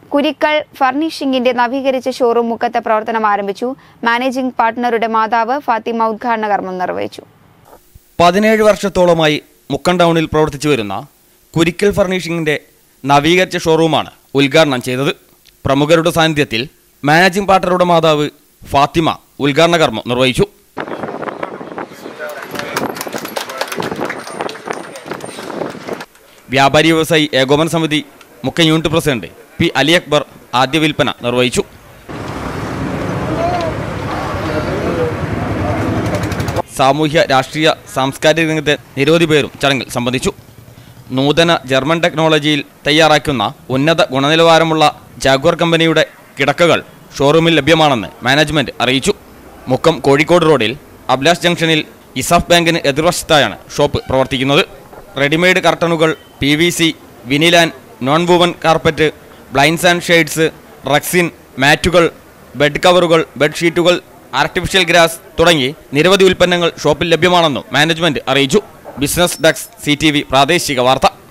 കുരിക്കൽ ഫർണിഷിംഗിന്റെ നവീകരിച്ച ഷോറൂം മുക്കത്ത് പ്രവർത്തനം ആരംഭിച്ചു മാനേജിംഗ് പാർട്ട്ണറുടെ മാതാവ് ഫാത്തിമ ഉദ്ഘാടന കർമ്മം നിർവഹിച്ചു പതിനേഴ് വർഷത്തോളമായി മുക്കം ടൗണിൽ പ്രവർത്തിച്ചു വരുന്ന കുരിക്കൽ ഫർണിഷിംഗിന്റെ നവീകരിച്ച ഷോറൂമാണ് ഉദ്ഘാടനം ചെയ്തത് പ്രമുഖരുടെ സാന്നിധ്യത്തിൽ മാനേജിംഗ് പാർട്ണറുടെ മാതാവ് ഫാത്തിമ ഉദ്ഘാടന കർമ്മം നിർവഹിച്ചു വ്യാപാരി വ്യവസായി ഏകോപന സമിതി Mukkam unit president P Ali Akbar ആദ്യ വിൽപ്പന നിർവഹിച്ചു സാമൂഹ്യ രാഷ്ട്രീയ സാംസ്കാരിക രംഗത്തെ നിരവധി പേരും ചടങ്ങിൽ സംബന്ധിച്ചു നൂതന ജർമ്മൻ ടെക്നോളജിയിൽ തയ്യാറാക്കുന്ന ഉന്നത ഗുണനിലവാരമുള്ള ജാഗ്വർ കമ്പനിയുടെ കിടക്കകൾ ഷോറൂമിൽ ലഭ്യമാണെന്ന് മാനേജ്മെന്റ് അറിയിച്ചു മുക്കം കോഴിക്കോട് റോഡിൽ അബ്ലാസ് ജംഗ്ഷനിൽ ഇസാഫ് ബാങ്കിന് എതിർവശത്തായാണ് ഷോപ്പ് പ്രവർത്തിക്കുന്നത് റെഡിമെയ്ഡ് കർട്ടനുകൾ പി വി സി വിനിലാൻ non woven carpet blinds and shades rexine മാറ്റുകൾ ബെഡ് കവറുകൾ ബെഡ്ഷീറ്റുകൾ ആർട്ടിഫിഷ്യൽ ഗ്രാസ് തുടങ്ങി നിരവധി ഉൽപ്പന്നങ്ങൾ ഷോപ്പിൽ ലഭ്യമാണെന്നും മാനേജ്മെന്റ് അറിയിച്ചു ബിസിനസ് ഡെസ്ക് സി പ്രാദേശിക വാർത്ത